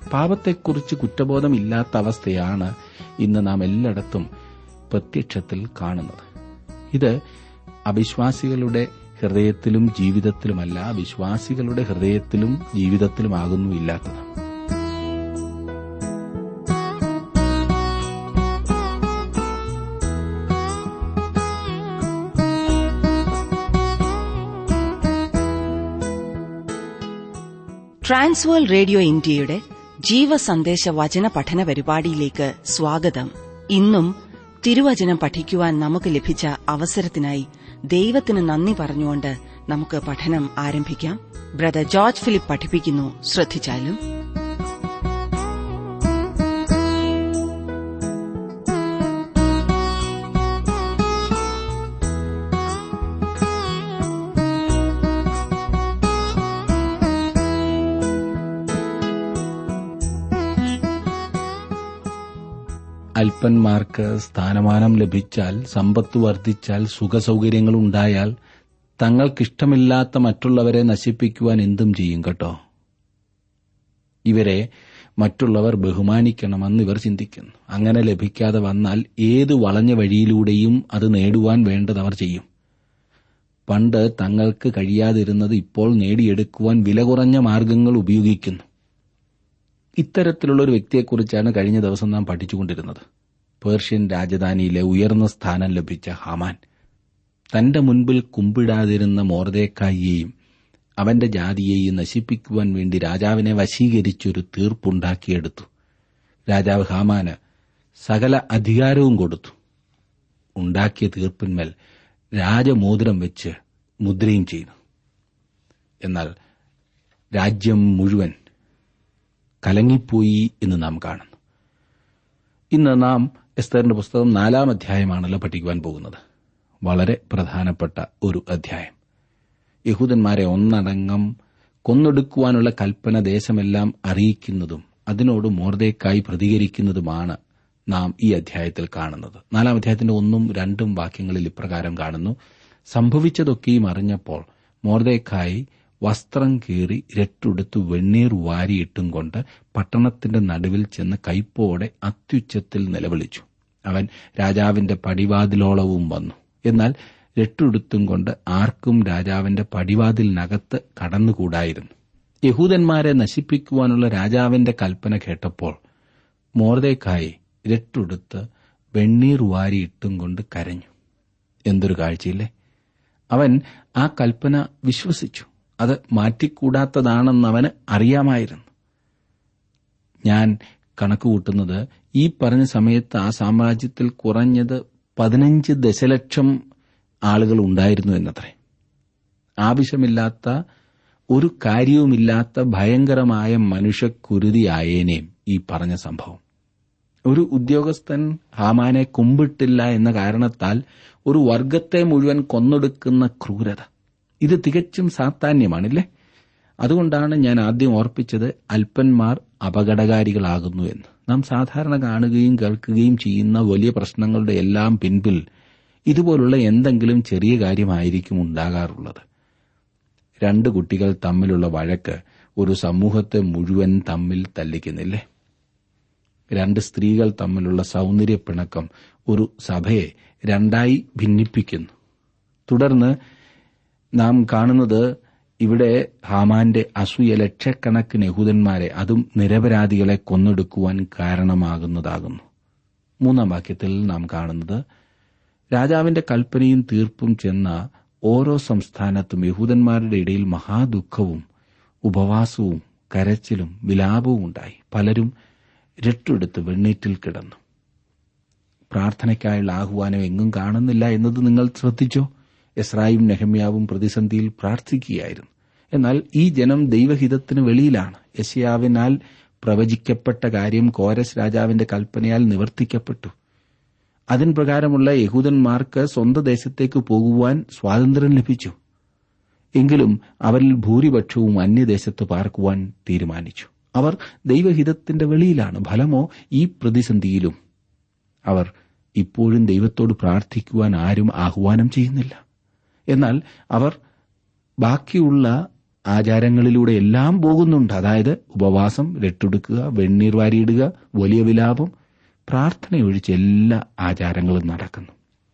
പാപത്തെക്കുറിച്ച് കുറ്റബോധമില്ലാത്ത അവസ്ഥയാണ് ഇന്ന് നാം എല്ലായിടത്തും പ്രത്യക്ഷത്തിൽ കാണുന്നത് ഇത് അവിശ്വാസികളുടെ ഹൃദയത്തിലും ജീവിതത്തിലുമല്ല വിശ്വാസികളുടെ ഹൃദയത്തിലും ജീവിതത്തിലുമാകുന്നു ഇല്ലാത്തത് ട്രാൻസ്വേൾ റേഡിയോ ഇന്ത്യയുടെ ജീവസന്ദേശ വചന പഠന പരിപാടിയിലേക്ക് സ്വാഗതം ഇന്നും തിരുവചനം പഠിക്കുവാൻ നമുക്ക് ലഭിച്ച അവസരത്തിനായി ദൈവത്തിന് നന്ദി പറഞ്ഞുകൊണ്ട് നമുക്ക് പഠനം ആരംഭിക്കാം ബ്രദർ ജോർജ് ഫിലിപ്പ് പഠിപ്പിക്കുന്നു ശ്രദ്ധിച്ചാലും അല്പന്മാർക്ക് സ്ഥാനമാനം ലഭിച്ചാൽ സമ്പത്ത് വർദ്ധിച്ചാൽ സുഖസൗകര്യങ്ങൾ ഉണ്ടായാൽ തങ്ങൾക്കിഷ്ടമില്ലാത്ത മറ്റുള്ളവരെ നശിപ്പിക്കുവാൻ എന്തും ചെയ്യും കേട്ടോ ഇവരെ മറ്റുള്ളവർ ബഹുമാനിക്കണമെന്ന് ഇവർ ചിന്തിക്കുന്നു അങ്ങനെ ലഭിക്കാതെ വന്നാൽ ഏത് വളഞ്ഞ വഴിയിലൂടെയും അത് നേടുവാൻ വേണ്ടത് അവർ ചെയ്യും പണ്ട് തങ്ങൾക്ക് കഴിയാതിരുന്നത് ഇപ്പോൾ നേടിയെടുക്കുവാൻ വില കുറഞ്ഞ മാർഗങ്ങൾ ഉപയോഗിക്കുന്നു ഇത്തരത്തിലുള്ള ഒരു വ്യക്തിയെക്കുറിച്ചാണ് കഴിഞ്ഞ ദിവസം നാം പഠിച്ചുകൊണ്ടിരുന്നത് പേർഷ്യൻ രാജധാനിയിലെ ഉയർന്ന സ്ഥാനം ലഭിച്ച ഹമാൻ തന്റെ മുൻപിൽ കുമ്പിടാതിരുന്ന മോർദേക്കായിയെയും അവന്റെ ജാതിയെയും നശിപ്പിക്കുവാൻ വേണ്ടി രാജാവിനെ വശീകരിച്ചൊരു തീർപ്പുണ്ടാക്കിയെടുത്തു രാജാവ് ഹാമാന് സകല അധികാരവും കൊടുത്തു ഉണ്ടാക്കിയ തീർപ്പിന്മേൽ രാജമോതിരം വെച്ച് മുദ്രയും ചെയ്തു എന്നാൽ രാജ്യം മുഴുവൻ കലങ്ങിപ്പോയി എന്ന് നാം കാണുന്നു ഇന്ന് നാം എസ്തറിന്റെ പുസ്തകം നാലാം അധ്യായമാണല്ലോ പഠിക്കുവാൻ പോകുന്നത് വളരെ പ്രധാനപ്പെട്ട ഒരു അധ്യായം യഹൂദന്മാരെ ഒന്നടങ്കം കൊന്നൊടുക്കുവാനുള്ള കൽപ്പന ദേശമെല്ലാം അറിയിക്കുന്നതും അതിനോട് മോർദേക്കായി പ്രതികരിക്കുന്നതുമാണ് നാം ഈ അധ്യായത്തിൽ കാണുന്നത് നാലാം അധ്യായത്തിന്റെ ഒന്നും രണ്ടും വാക്യങ്ങളിൽ ഇപ്രകാരം കാണുന്നു സംഭവിച്ചതൊക്കെയും അറിഞ്ഞപ്പോൾ മോർദേക്കായി വസ്ത്രം കീറി രട്ടുടുത്ത് വെണ്ണീർ വാരിയിട്ടും കൊണ്ട് പട്ടണത്തിന്റെ നടുവിൽ ചെന്ന് കൈപ്പോടെ അത്യുച്ചത്തിൽ നിലവിളിച്ചു അവൻ രാജാവിന്റെ പടിവാതിലോളവും വന്നു എന്നാൽ രട്ടുടുത്തും കൊണ്ട് ആർക്കും രാജാവിന്റെ പടിവാതിലിനകത്ത് കടന്നുകൂടായിരുന്നു യഹൂദന്മാരെ നശിപ്പിക്കുവാനുള്ള രാജാവിന്റെ കൽപ്പന കേട്ടപ്പോൾ മോർദേക്കായി രട്ടുടുത്ത് വെണ്ണീർ വാരിയിട്ടും കൊണ്ട് കരഞ്ഞു എന്തൊരു കാഴ്ചയില്ലേ അവൻ ആ കൽപ്പന വിശ്വസിച്ചു അത് മാറ്റിക്കൂടാത്തതാണെന്ന് അവന് അറിയാമായിരുന്നു ഞാൻ കണക്കുകൂട്ടുന്നത് ഈ പറഞ്ഞ സമയത്ത് ആ സാമ്രാജ്യത്തിൽ കുറഞ്ഞത് പതിനഞ്ച് ദശലക്ഷം ആളുകൾ ഉണ്ടായിരുന്നു എന്നത്രേ ആവശ്യമില്ലാത്ത ഒരു കാര്യവുമില്ലാത്ത ഭയങ്കരമായ മനുഷ്യക്കുരുതിയായേനേം ഈ പറഞ്ഞ സംഭവം ഒരു ഉദ്യോഗസ്ഥൻ ഹാമാനെ കുമ്പിട്ടില്ല എന്ന കാരണത്താൽ ഒരു വർഗത്തെ മുഴുവൻ കൊന്നൊടുക്കുന്ന ക്രൂരത ഇത് തികച്ചും സാത്താന്യമാണില്ലേ അതുകൊണ്ടാണ് ഞാൻ ആദ്യം ഓർപ്പിച്ചത് അല്പന്മാർ അപകടകാരികളാകുന്നു എന്ന് നാം സാധാരണ കാണുകയും കേൾക്കുകയും ചെയ്യുന്ന വലിയ പ്രശ്നങ്ങളുടെ എല്ലാം പിൻപിൽ ഇതുപോലുള്ള എന്തെങ്കിലും ചെറിയ കാര്യമായിരിക്കും ഉണ്ടാകാറുള്ളത് രണ്ട് കുട്ടികൾ തമ്മിലുള്ള വഴക്ക് ഒരു സമൂഹത്തെ മുഴുവൻ തമ്മിൽ തല്ലിക്കുന്നില്ലേ രണ്ട് സ്ത്രീകൾ തമ്മിലുള്ള സൗന്ദര്യ പിണക്കം ഒരു സഭയെ രണ്ടായി ഭിന്നിപ്പിക്കുന്നു തുടർന്ന് നാം കാണുന്നത് ഇവിടെ ഹാമാന്റെ അസൂയ ലക്ഷക്കണക്കിന് യഹൂദന്മാരെ അതും നിരപരാധികളെ കൊന്നെടുക്കുവാൻ കാരണമാകുന്നതാകുന്നു മൂന്നാം വാക്യത്തിൽ നാം കാണുന്നത് രാജാവിന്റെ കൽപ്പനയും തീർപ്പും ചെന്ന ഓരോ സംസ്ഥാനത്തും യഹൂദന്മാരുടെ ഇടയിൽ മഹാദുഃഖവും ഉപവാസവും കരച്ചിലും വിലാപവും ഉണ്ടായി പലരും രട്ടെടുത്ത് വെണ്ണീറ്റിൽ കിടന്നു പ്രാർത്ഥനയ്ക്കായുള്ള ആഹ്വാനം എങ്ങും കാണുന്നില്ല എന്നത് നിങ്ങൾ ശ്രദ്ധിച്ചോ എസ്രായും നെഹമ്യാവും പ്രതിസന്ധിയിൽ പ്രാർത്ഥിക്കുകയായിരുന്നു എന്നാൽ ഈ ജനം ദൈവഹിതത്തിന് വെളിയിലാണ് യശയാവിനാൽ പ്രവചിക്കപ്പെട്ട കാര്യം കോരസ് രാജാവിന്റെ കൽപ്പനയാൽ നിവർത്തിക്കപ്പെട്ടു അതിൻ പ്രകാരമുള്ള യഹൂദന്മാർക്ക് സ്വന്തം ദേശത്തേക്ക് പോകുവാൻ സ്വാതന്ത്ര്യം ലഭിച്ചു എങ്കിലും അവരിൽ ഭൂരിപക്ഷവും അന്യദേശത്ത് പാർക്കുവാൻ തീരുമാനിച്ചു അവർ ദൈവഹിതത്തിന്റെ വെളിയിലാണ് ഫലമോ ഈ പ്രതിസന്ധിയിലും അവർ ഇപ്പോഴും ദൈവത്തോട് പ്രാർത്ഥിക്കുവാൻ ആരും ആഹ്വാനം ചെയ്യുന്നില്ല എന്നാൽ അവർ ബാക്കിയുള്ള ആചാരങ്ങളിലൂടെ എല്ലാം പോകുന്നുണ്ട് അതായത് ഉപവാസം രട്ടെടുക്കുക വെണ്ണീർ വാരിയിടുക വലിയ വിലാപം പ്രാർത്ഥനയൊഴിച്ച് എല്ലാ ആചാരങ്ങളും നടക്കുന്നു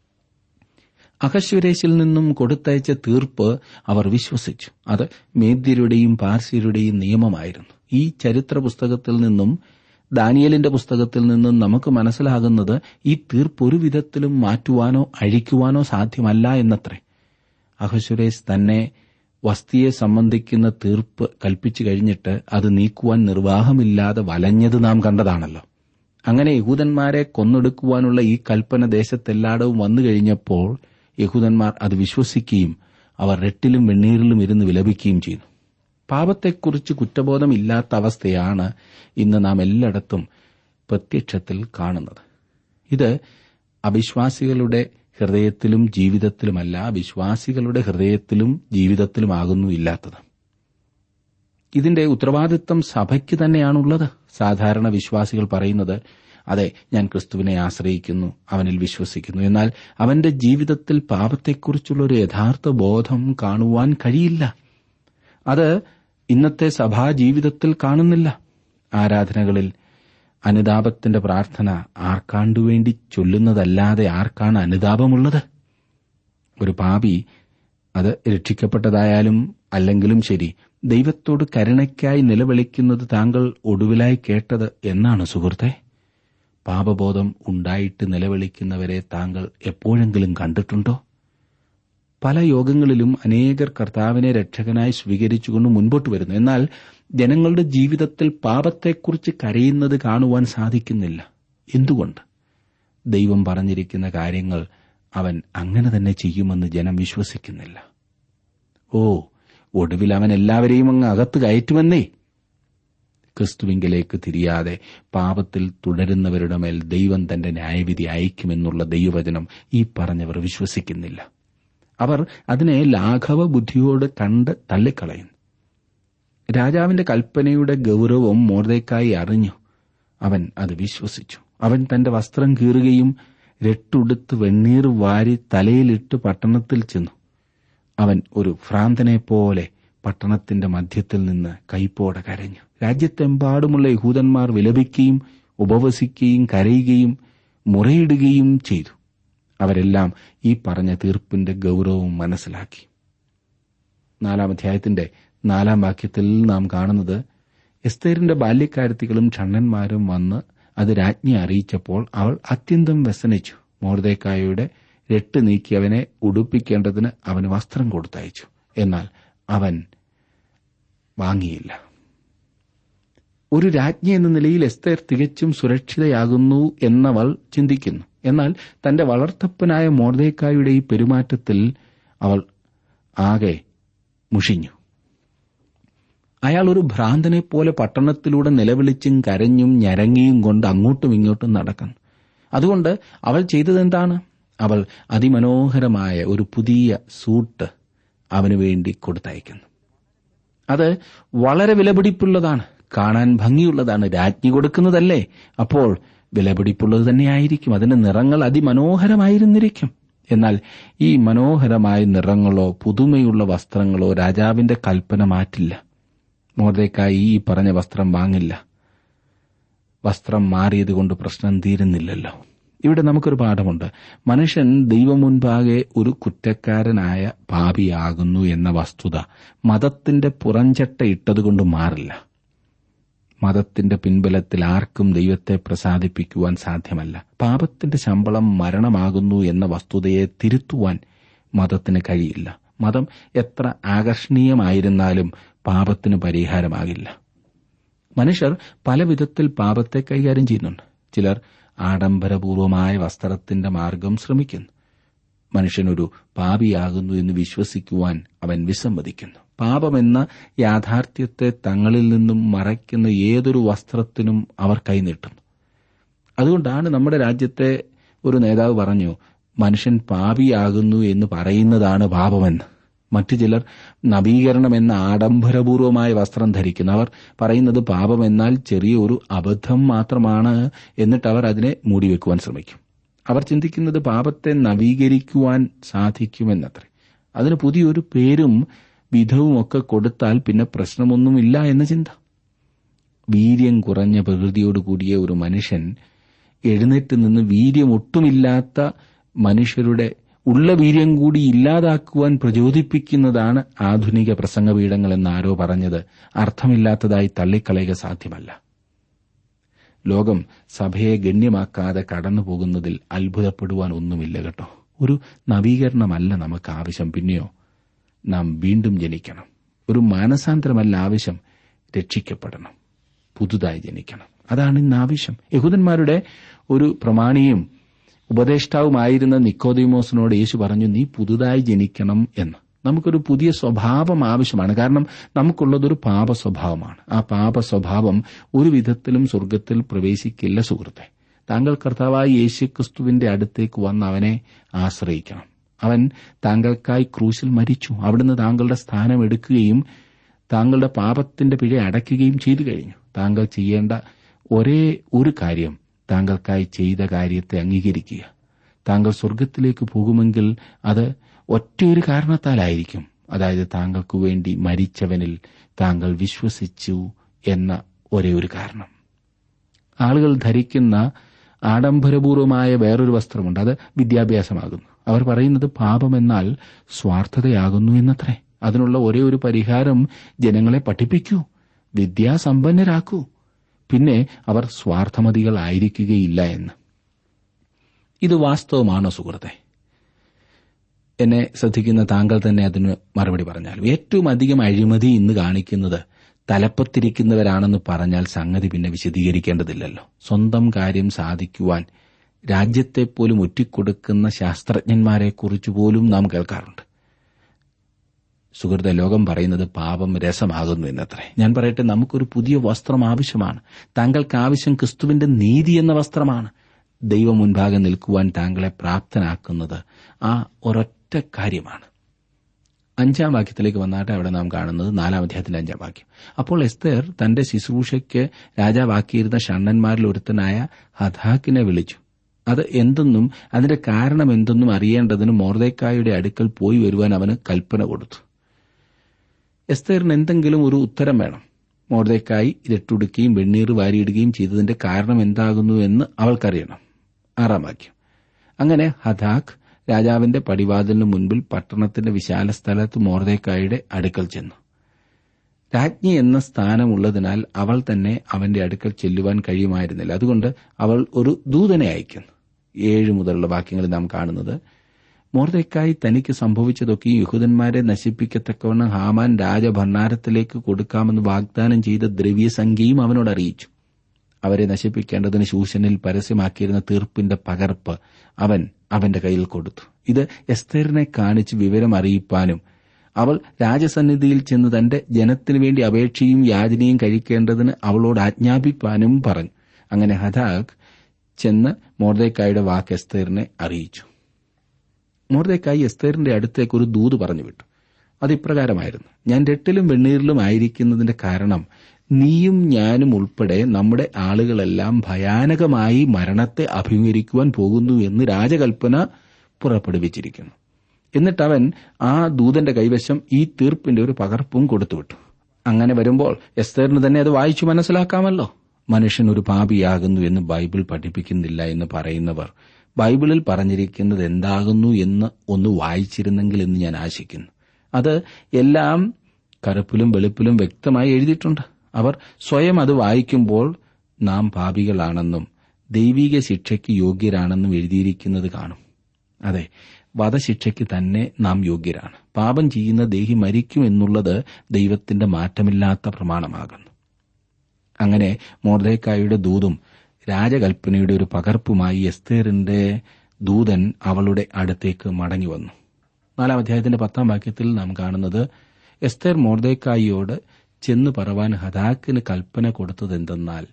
അഹശ്വരേശിൽ നിന്നും കൊടുത്തയച്ച തീർപ്പ് അവർ വിശ്വസിച്ചു അത് മേദ്യരുടെയും പാർസ്യരുടെയും നിയമമായിരുന്നു ഈ ചരിത്ര പുസ്തകത്തിൽ നിന്നും ദാനിയലിന്റെ പുസ്തകത്തിൽ നിന്നും നമുക്ക് മനസ്സിലാകുന്നത് ഈ തീർപ്പ് ഒരു വിധത്തിലും മാറ്റുവാനോ അഴിക്കുവാനോ സാധ്യമല്ല എന്നത്രേ അഹശ്വരേശ് തന്നെ വസ്തിയെ സംബന്ധിക്കുന്ന തീർപ്പ് കൽപ്പിച്ചു കഴിഞ്ഞിട്ട് അത് നീക്കുവാൻ നിർവാഹമില്ലാതെ വലഞ്ഞത് നാം കണ്ടതാണല്ലോ അങ്ങനെ യഹൂദന്മാരെ കൊന്നൊടുക്കുവാനുള്ള ഈ കൽപ്പന ദേശത്തെല്ലായിടവും വന്നു കഴിഞ്ഞപ്പോൾ യഹൂദന്മാർ അത് വിശ്വസിക്കുകയും അവർ രട്ടിലും വെണ്ണീരിലും ഇരുന്ന് വിലപിക്കുകയും ചെയ്തു പാപത്തെക്കുറിച്ച് കുറ്റബോധമില്ലാത്ത അവസ്ഥയാണ് ഇന്ന് നാം എല്ലായിടത്തും പ്രത്യക്ഷത്തിൽ കാണുന്നത് ഇത് അവിശ്വാസികളുടെ ഹൃദയത്തിലും ജീവിതത്തിലുമല്ല വിശ്വാസികളുടെ ഹൃദയത്തിലും ജീവിതത്തിലുമാകുന്നു ഇല്ലാത്തത് ഇതിന്റെ ഉത്തരവാദിത്വം സഭയ്ക്ക് തന്നെയാണുള്ളത് സാധാരണ വിശ്വാസികൾ പറയുന്നത് അതെ ഞാൻ ക്രിസ്തുവിനെ ആശ്രയിക്കുന്നു അവനിൽ വിശ്വസിക്കുന്നു എന്നാൽ അവന്റെ ജീവിതത്തിൽ പാപത്തെക്കുറിച്ചുള്ള ഒരു യഥാർത്ഥ ബോധം കാണുവാൻ കഴിയില്ല അത് ഇന്നത്തെ സഭാ ജീവിതത്തിൽ കാണുന്നില്ല ആരാധനകളിൽ അനുതാപത്തിന്റെ പ്രാർത്ഥന ആർക്കാണ്ടു വേണ്ടി ചൊല്ലുന്നതല്ലാതെ ആർക്കാണ് അനുതാപമുള്ളത് ഒരു പാപി അത് രക്ഷിക്കപ്പെട്ടതായാലും അല്ലെങ്കിലും ശരി ദൈവത്തോട് കരുണയ്ക്കായി നിലവിളിക്കുന്നത് താങ്കൾ ഒടുവിലായി കേട്ടത് എന്നാണ് സുഹൃത്തെ പാപബോധം ഉണ്ടായിട്ട് നിലവിളിക്കുന്നവരെ താങ്കൾ എപ്പോഴെങ്കിലും കണ്ടിട്ടുണ്ടോ പല യോഗങ്ങളിലും അനേകർ കർത്താവിനെ രക്ഷകനായി സ്വീകരിച്ചുകൊണ്ട് മുൻപോട്ട് വരുന്നു എന്നാൽ ജനങ്ങളുടെ ജീവിതത്തിൽ പാപത്തെക്കുറിച്ച് കരയുന്നത് കാണുവാൻ സാധിക്കുന്നില്ല എന്തുകൊണ്ട് ദൈവം പറഞ്ഞിരിക്കുന്ന കാര്യങ്ങൾ അവൻ അങ്ങനെ തന്നെ ചെയ്യുമെന്ന് ജനം വിശ്വസിക്കുന്നില്ല ഓ ഒടുവിൽ അവൻ എല്ലാവരെയും അങ്ങ് അകത്ത് കയറ്റുമെന്നേ ക്രിസ്തുവിങ്കിലേക്ക് തിരിയാതെ പാപത്തിൽ തുടരുന്നവരുടെ മേൽ ദൈവം തന്റെ ന്യായവിധി അയക്കുമെന്നുള്ള ദൈവവചനം ഈ പറഞ്ഞവർ വിശ്വസിക്കുന്നില്ല അവർ അതിനെ ലാഘവ ബുദ്ധിയോട് കണ്ട് തള്ളിക്കളയുന്നു രാജാവിന്റെ കൽപ്പനയുടെ ഗൗരവം മോർദേക്കായി അറിഞ്ഞു അവൻ അത് വിശ്വസിച്ചു അവൻ തന്റെ വസ്ത്രം കീറുകയും രട്ടുടുത്ത് വെണ്ണീർ വാരി തലയിലിട്ട് പട്ടണത്തിൽ ചെന്നു അവൻ ഒരു ഭ്രാന്തനെ പോലെ പട്ടണത്തിന്റെ മധ്യത്തിൽ നിന്ന് കൈപ്പോടെ കരഞ്ഞു രാജ്യത്തെമ്പാടുമുള്ള യഹൂദന്മാർ വിലപിക്കുകയും ഉപവസിക്കുകയും കരയുകയും മുറയിടുകയും ചെയ്തു അവരെല്ലാം ഈ പറഞ്ഞ തീർപ്പിന്റെ ഗൗരവം മനസ്സിലാക്കി നാലാം അധ്യായത്തിന്റെ നാലാം വാക്യത്തിൽ നാം കാണുന്നത് എസ്തേറിന്റെ ബാല്യക്കാരത്തികളും ഷണ്ണന്മാരും വന്ന് അത് രാജ്ഞി അറിയിച്ചപ്പോൾ അവൾ അത്യന്തം വ്യസനിച്ചു മോർദേക്കായുടെ രട്ട് നീക്കി അവനെ ഉടുപ്പിക്കേണ്ടതിന് അവന് വസ്ത്രം കൊടുത്തയച്ചു എന്നാൽ അവൻ വാങ്ങിയില്ല ഒരു രാജ്ഞി എന്ന നിലയിൽ എസ്തേർ തികച്ചും സുരക്ഷിതയാകുന്നു എന്നവൾ ചിന്തിക്കുന്നു എന്നാൽ തന്റെ വളർത്തപ്പനായ മോർദേക്കായുടെ ഈ പെരുമാറ്റത്തിൽ അവൾ ആകെ മുഷിഞ്ഞു അയാൾ ഒരു ഭ്രാന്തനെ പോലെ പട്ടണത്തിലൂടെ നിലവിളിച്ചും കരഞ്ഞും ഞരങ്ങിയും കൊണ്ട് അങ്ങോട്ടും ഇങ്ങോട്ടും നടക്കുന്നു അതുകൊണ്ട് അവൾ ചെയ്തതെന്താണ് അവൾ അതിമനോഹരമായ ഒരു പുതിയ സൂട്ട് അവന് വേണ്ടി കൊടുത്തയക്കുന്നു അത് വളരെ വിലപിടിപ്പുള്ളതാണ് കാണാൻ ഭംഗിയുള്ളതാണ് രാജ്ഞി കൊടുക്കുന്നതല്ലേ അപ്പോൾ വിലപിടിപ്പുള്ളത് തന്നെയായിരിക്കും അതിന്റെ നിറങ്ങൾ അതിമനോഹരമായിരുന്നിരിക്കും എന്നാൽ ഈ മനോഹരമായ നിറങ്ങളോ പുതുമയുള്ള വസ്ത്രങ്ങളോ രാജാവിന്റെ കൽപ്പന മാറ്റില്ല മോർദേക്കായി ഈ പറഞ്ഞ വസ്ത്രം വാങ്ങില്ല വസ്ത്രം മാറിയതുകൊണ്ട് പ്രശ്നം തീരുന്നില്ലല്ലോ ഇവിടെ നമുക്കൊരു പാഠമുണ്ട് മനുഷ്യൻ ദൈവം മുൻപാകെ ഒരു കുറ്റക്കാരനായ പാപിയാകുന്നു എന്ന വസ്തുത മതത്തിന്റെ പുറഞ്ചട്ട ഇട്ടതുകൊണ്ട് മാറില്ല മതത്തിന്റെ പിൻബലത്തിൽ ആർക്കും ദൈവത്തെ പ്രസാദിപ്പിക്കുവാൻ സാധ്യമല്ല പാപത്തിന്റെ ശമ്പളം മരണമാകുന്നു എന്ന വസ്തുതയെ തിരുത്തുവാൻ മതത്തിന് കഴിയില്ല മതം എത്ര ആകർഷണീയമായിരുന്നാലും പാപത്തിന് പരിഹാരമാകില്ല മനുഷ്യർ പല വിധത്തിൽ പാപത്തെ കൈകാര്യം ചെയ്യുന്നുണ്ട് ചിലർ ആഡംബരപൂർവമായ വസ്ത്രത്തിന്റെ മാർഗം ശ്രമിക്കുന്നു മനുഷ്യനൊരു പാപിയാകുന്നു എന്ന് വിശ്വസിക്കുവാൻ അവൻ വിസമ്മതിക്കുന്നു പാപമെന്ന യാഥാർത്ഥ്യത്തെ തങ്ങളിൽ നിന്നും മറയ്ക്കുന്ന ഏതൊരു വസ്ത്രത്തിനും അവർ കൈനീട്ടുന്നു അതുകൊണ്ടാണ് നമ്മുടെ രാജ്യത്തെ ഒരു നേതാവ് പറഞ്ഞു മനുഷ്യൻ പാപിയാകുന്നു എന്ന് പറയുന്നതാണ് പാപമെന്ന് മറ്റു ചിലർ നവീകരണം എന്ന ആഡംബരപൂർവമായ വസ്ത്രം ധരിക്കുന്നു അവർ പറയുന്നത് പാപമെന്നാൽ ചെറിയ ഒരു അബദ്ധം മാത്രമാണ് എന്നിട്ട് അവർ അതിനെ മൂടിവെക്കുവാൻ ശ്രമിക്കും അവർ ചിന്തിക്കുന്നത് പാപത്തെ നവീകരിക്കുവാൻ സാധിക്കുമെന്നത്രേ അതിന് പുതിയൊരു പേരും വിധവും ഒക്കെ കൊടുത്താൽ പിന്നെ പ്രശ്നമൊന്നുമില്ല എന്ന ചിന്ത വീര്യം കുറഞ്ഞ പ്രകൃതിയോട് കൂടിയ ഒരു മനുഷ്യൻ എഴുന്നേറ്റ് നിന്ന് വീര്യം ഒട്ടുമില്ലാത്ത മനുഷ്യരുടെ ഉള്ള വീര്യം കൂടി ഇല്ലാതാക്കുവാൻ പ്രചോദിപ്പിക്കുന്നതാണ് ആധുനിക പ്രസംഗപീഠങ്ങൾ എന്ന് ആരോ പറഞ്ഞത് അർത്ഥമില്ലാത്തതായി തള്ളിക്കളയുക സാധ്യമല്ല ലോകം സഭയെ ഗണ്യമാക്കാതെ കടന്നു പോകുന്നതിൽ അത്ഭുതപ്പെടുവാൻ ഒന്നുമില്ല കേട്ടോ ഒരു നവീകരണമല്ല നമുക്ക് ആവശ്യം പിന്നെയോ നാം വീണ്ടും ജനിക്കണം ഒരു മാനസാന്തരമല്ല ആവശ്യം രക്ഷിക്കപ്പെടണം പുതുതായി ജനിക്കണം അതാണ് ഇന്ന് ആവശ്യം യഹൂദന്മാരുടെ ഒരു പ്രമാണിയും ഉപദേഷ്ടാവുമായിരുന്ന നിക്കോദിമോസിനോട് യേശു പറഞ്ഞു നീ പുതുതായി ജനിക്കണം എന്ന് നമുക്കൊരു പുതിയ സ്വഭാവം ആവശ്യമാണ് കാരണം നമുക്കുള്ളതൊരു പാപ സ്വഭാവമാണ് ആ പാപ സ്വഭാവം ഒരു വിധത്തിലും സ്വർഗത്തിൽ പ്രവേശിക്കില്ല സുഹൃത്തെ താങ്കൾ കർത്താവായ യേശുക്രിസ്തുവിന്റെ അടുത്തേക്ക് വന്ന് അവനെ ആശ്രയിക്കണം അവൻ താങ്കൾക്കായി ക്രൂശിൽ മരിച്ചു അവിടുന്ന് താങ്കളുടെ സ്ഥാനം എടുക്കുകയും താങ്കളുടെ പാപത്തിന്റെ പിഴ അടയ്ക്കുകയും ചെയ്തു കഴിഞ്ഞു താങ്കൾ ചെയ്യേണ്ട ഒരേ ഒരു കാര്യം താങ്കൾക്കായി ചെയ്ത കാര്യത്തെ അംഗീകരിക്കുക താങ്കൾ സ്വർഗത്തിലേക്ക് പോകുമെങ്കിൽ അത് ഒറ്റയൊരു കാരണത്താലായിരിക്കും അതായത് താങ്കൾക്ക് വേണ്ടി മരിച്ചവനിൽ താങ്കൾ വിശ്വസിച്ചു എന്ന ഒരേ ഒരു കാരണം ആളുകൾ ധരിക്കുന്ന ആഡംബരപൂർവമായ വേറൊരു വസ്ത്രമുണ്ട് അത് വിദ്യാഭ്യാസമാകുന്നു അവർ പറയുന്നത് പാപമെന്നാൽ സ്വാർത്ഥതയാകുന്നു എന്നത്രേ അതിനുള്ള ഒരേ ഒരു പരിഹാരം ജനങ്ങളെ പഠിപ്പിക്കൂ വിദ്യാസമ്പന്നരാക്കൂ പിന്നെ അവർ സ്വാർത്ഥമതികളായിരിക്കുകയില്ല എന്ന് ഇത് വാസ്തവമാണോ സുഹൃത്തെ എന്നെ ശ്രദ്ധിക്കുന്ന താങ്കൾ തന്നെ അതിന് മറുപടി പറഞ്ഞാലും ഏറ്റവും അധികം അഴിമതി ഇന്ന് കാണിക്കുന്നത് തലപ്പത്തിരിക്കുന്നവരാണെന്ന് പറഞ്ഞാൽ സംഗതി പിന്നെ വിശദീകരിക്കേണ്ടതില്ലല്ലോ സ്വന്തം കാര്യം സാധിക്കുവാൻ രാജ്യത്തെപ്പോലും ഒറ്റിക്കൊടുക്കുന്ന ശാസ്ത്രജ്ഞന്മാരെക്കുറിച്ച് പോലും നാം കേൾക്കാറുണ്ട് സുഹൃത്തെ ലോകം പറയുന്നത് പാപം രസമാകുന്നു എന്നത്രേ ഞാൻ പറയട്ടെ നമുക്കൊരു പുതിയ വസ്ത്രം ആവശ്യമാണ് താങ്കൾക്ക് ആവശ്യം ക്രിസ്തുവിന്റെ നീതി എന്ന വസ്ത്രമാണ് ദൈവം മുൻപാകെ നിൽക്കുവാൻ താങ്കളെ പ്രാപ്തനാക്കുന്നത് ആ ഒരൊറ്റ കാര്യമാണ് അഞ്ചാം വാക്യത്തിലേക്ക് വന്നാട്ടെ അവിടെ നാം കാണുന്നത് നാലാം അധ്യായത്തിന്റെ അഞ്ചാം വാക്യം അപ്പോൾ എസ്തേർ തന്റെ ശുശ്രൂഷയ്ക്ക് രാജാവാക്കിയിരുന്ന ഷണ്ണന്മാരിൽ ഒരുത്തനായ ഹഥാക്കിനെ വിളിച്ചു അത് എന്തെന്നും അതിന്റെ കാരണം എന്തെന്നും അറിയേണ്ടതിന് മോർദേക്കായുടെ അടുക്കൽ പോയി വരുവാൻ അവന് കൽപ്പന കൊടുത്തു എസ്തേറിന് എന്തെങ്കിലും ഒരു ഉത്തരം വേണം മോർദേക്കായി ഇരട്ടുടുക്കുകയും വെണ്ണീർ വാരിയിടുകയും ചെയ്തതിന്റെ കാരണം എന്താകുന്നു എന്ന് അവൾക്കറിയണം ആറാം വാക്യം അങ്ങനെ ഹഥാഖ് രാജാവിന്റെ പടിവാതിലിന് മുൻപിൽ പട്ടണത്തിന്റെ വിശാല സ്ഥലത്ത് മോർദേക്കായുടെ അടുക്കൽ ചെന്നു രാജ്ഞി എന്ന സ്ഥാനമുള്ളതിനാൽ അവൾ തന്നെ അവന്റെ അടുക്കൽ ചെല്ലുവാൻ കഴിയുമായിരുന്നില്ല അതുകൊണ്ട് അവൾ ഒരു ദൂതനെ അയക്കുന്നു ഏഴ് മുതലുള്ള വാക്യങ്ങളിൽ നാം കാണുന്നത് മോർദക്കായി തനിക്ക് സംഭവിച്ചതൊക്കെ യഹൂദന്മാരെ നശിപ്പിക്കത്തക്കവണ്ണം ഹാമാൻ രാജഭരണാരത്തിലേക്ക് കൊടുക്കാമെന്ന് വാഗ്ദാനം ചെയ്ത ദ്രവ്യസംഖ്യയും അവനോട് അറിയിച്ചു അവരെ നശിപ്പിക്കേണ്ടതിന് ശൂഷനിൽ പരസ്യമാക്കിയിരുന്ന തീർപ്പിന്റെ പകർപ്പ് അവൻ അവന്റെ കയ്യിൽ കൊടുത്തു ഇത് എസ്തേറിനെ കാണിച്ച് വിവരം അറിയിപ്പാനും അവൾ രാജസന്നിധിയിൽ ചെന്ന് തന്റെ ജനത്തിനു വേണ്ടി അപേക്ഷയും യാചനയും കഴിക്കേണ്ടതിന് അവളോട് ആജ്ഞാപിപ്പാനും പറഞ്ഞു അങ്ങനെ ഹദാഖ് ചെന്ന് മോർദേക്കായുടെ വാക്ക് എസ്തേറിനെ അറിയിച്ചു മോർദേക്കായി എസ്തേറിന്റെ അടുത്തേക്ക് ഒരു ദൂത് പറഞ്ഞു വിട്ടു അത് ഇപ്രകാരമായിരുന്നു ഞാൻ രട്ടിലും വെണ്ണീരിലും ആയിരിക്കുന്നതിന്റെ കാരണം നീയും ഞാനും ഉൾപ്പെടെ നമ്മുടെ ആളുകളെല്ലാം ഭയാനകമായി മരണത്തെ അഭിമുഖീകരിക്കുവാൻ പോകുന്നു എന്ന് രാജകൽപ്പന പുറപ്പെടുവിച്ചിരിക്കുന്നു എന്നിട്ട് അവൻ ആ ദൂതന്റെ കൈവശം ഈ തീർപ്പിന്റെ ഒരു പകർപ്പും കൊടുത്തുവിട്ടു അങ്ങനെ വരുമ്പോൾ എസ്തേറിന് തന്നെ അത് വായിച്ചു മനസ്സിലാക്കാമല്ലോ മനുഷ്യൻ ഒരു പാപിയാകുന്നു എന്ന് ബൈബിൾ പഠിപ്പിക്കുന്നില്ല എന്ന് പറയുന്നവർ ബൈബിളിൽ പറഞ്ഞിരിക്കുന്നത് എന്താകുന്നു എന്ന് ഒന്ന് വായിച്ചിരുന്നെങ്കിൽ എന്ന് ഞാൻ ആശിക്കുന്നു അത് എല്ലാം കറുപ്പിലും വെളുപ്പിലും വ്യക്തമായി എഴുതിയിട്ടുണ്ട് അവർ സ്വയം അത് വായിക്കുമ്പോൾ നാം പാപികളാണെന്നും ദൈവിക ശിക്ഷയ്ക്ക് യോഗ്യരാണെന്നും എഴുതിയിരിക്കുന്നത് കാണും അതെ വധശിക്ഷയ്ക്ക് തന്നെ നാം യോഗ്യരാണ് പാപം ചെയ്യുന്ന ദേഹി മരിക്കും എന്നുള്ളത് ദൈവത്തിന്റെ മാറ്റമില്ലാത്ത പ്രമാണമാകുന്നു അങ്ങനെ മോർദേക്കായുടെ ദൂതും രാജകൽപ്പനയുടെ ഒരു പകർപ്പുമായി എസ്തേറിന്റെ ദൂതൻ അവളുടെ അടുത്തേക്ക് മടങ്ങി വന്നു നാലാം അധ്യായത്തിന്റെ പത്താം വാക്യത്തിൽ നാം കാണുന്നത് എസ്തേർ മോർദേക്കായിയോട് ചെന്ന് പറവാൻ ഹദാക്കിന് കൽപ്പന കൊടുത്തതെന്തെന്നാൽ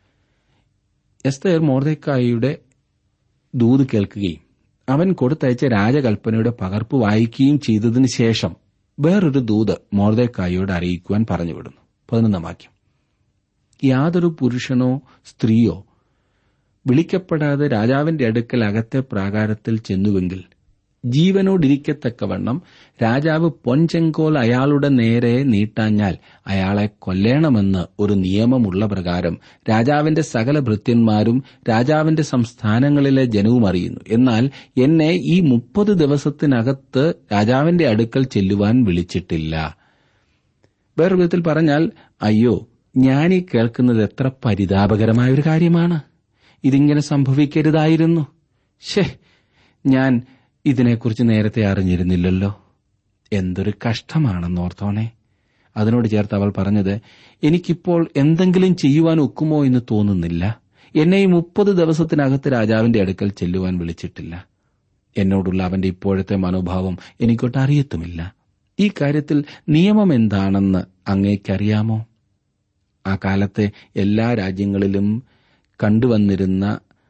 എസ്തേർ മോർദേക്കായിയുടെ ദൂത് കേൾക്കുകയും അവൻ കൊടുത്തയച്ച രാജകൽപ്പനയുടെ പകർപ്പ് വായിക്കുകയും ചെയ്തതിനു ശേഷം വേറൊരു ദൂത് മോർദേക്കായിയോട് അറിയിക്കുവാൻ പറഞ്ഞുവിടുന്നു പതിനൊന്നാം വാക്യം യാതൊരു പുരുഷനോ സ്ത്രീയോ വിളിക്കപ്പെടാതെ രാജാവിന്റെ അടുക്കൽ അകത്തെ പ്രാകാരത്തിൽ ചെന്നുവെങ്കിൽ ജീവനോടിരിക്കത്തക്കവണ്ണം രാജാവ് പൊൻചെങ്കോൽ അയാളുടെ നേരെ നീട്ടാഞ്ഞാൽ അയാളെ കൊല്ലേണമെന്ന് ഒരു നിയമമുള്ള പ്രകാരം രാജാവിന്റെ സകല ഭൃത്യന്മാരും രാജാവിന്റെ സംസ്ഥാനങ്ങളിലെ ജനവും അറിയുന്നു എന്നാൽ എന്നെ ഈ മുപ്പത് ദിവസത്തിനകത്ത് രാജാവിന്റെ അടുക്കൽ ചെല്ലുവാൻ വിളിച്ചിട്ടില്ല വേറൊരു വിധത്തിൽ പറഞ്ഞാൽ അയ്യോ ഞാനീ കേൾക്കുന്നത് എത്ര പരിതാപകരമായ ഒരു കാര്യമാണ് ഇതിങ്ങനെ സംഭവിക്കരുതായിരുന്നു ഷേ ഞാൻ ഇതിനെക്കുറിച്ച് നേരത്തെ അറിഞ്ഞിരുന്നില്ലല്ലോ എന്തൊരു കഷ്ടമാണെന്നോർത്തോണേ അതിനോട് ചേർത്ത് അവൾ പറഞ്ഞത് എനിക്കിപ്പോൾ എന്തെങ്കിലും ചെയ്യുവാൻ ഒക്കുമോ എന്ന് തോന്നുന്നില്ല എന്നെ ഈ മുപ്പത് ദിവസത്തിനകത്ത് രാജാവിന്റെ അടുക്കൽ ചെല്ലുവാൻ വിളിച്ചിട്ടില്ല എന്നോടുള്ള അവന്റെ ഇപ്പോഴത്തെ മനോഭാവം എനിക്കൊട്ട് അറിയത്തുമില്ല ഈ കാര്യത്തിൽ നിയമം എന്താണെന്ന് അങ്ങേക്കറിയാമോ ആ കാലത്തെ എല്ലാ രാജ്യങ്ങളിലും കണ്ടുവന്നിരുന്ന